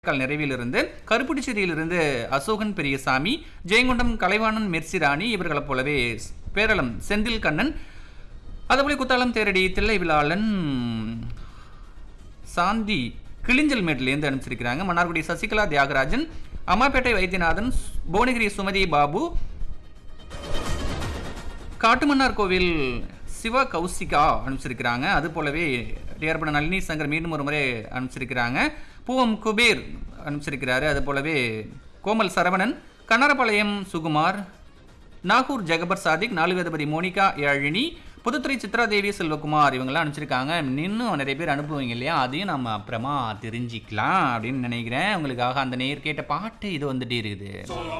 கால் நிறைவிலிருந்து கருப்புடிச்சேரியிலிருந்து அசோகன் பெரியசாமி ஜெயங்கொண்டம் கலைவாணன் மெர்சிராணி இவர்களைப் போலவே ஸ்- பேரளம் செந்தில் கண்ணன் அதுபோல குத்தாலம் தேரடி தில்லை விழாளன் சாந்தி கிளிஞ்சல் மேட்டிலேருந்து அனுப்பிச்சிருக்கிறாங்க மன்னார்குடி சசிகலா தியாகராஜன் அம்மாப்பேட்டை வைத்தியநாதன் ஸ்- புவனகிரி சுமதி பாபு காட்டுமன்னார் கோவில் சிவ கௌசிகா அனுப்பிச்சிருக்கிறாங்க அது போலவே டிஆர்பட நளினி சங்கர் மீண்டும் ஒரு முறை அனுப்பிச்சிருக்கிறாங்க பூவம் குபேர் அனுப்பிச்சிருக்கிறாரு அது போலவே கோமல் சரவணன் கண்ணரபாளையம் சுகுமார் நாகூர் ஜெகபர் சாதிக் நாலுவேதபதி மோனிகா யாழினி புதுத்துறை சித்ராதேவி செல்வகுமார் இவங்கெல்லாம் அனுப்பிச்சிருக்காங்க இன்னும் நிறைய பேர் அனுப்புவீங்க இல்லையா அதையும் நம்ம அப்புறமா தெரிஞ்சிக்கலாம் அப்படின்னு நினைக்கிறேன் உங்களுக்காக அந்த நேர் கேட்ட பாட்டு இது வந்துட்டே இருக்குது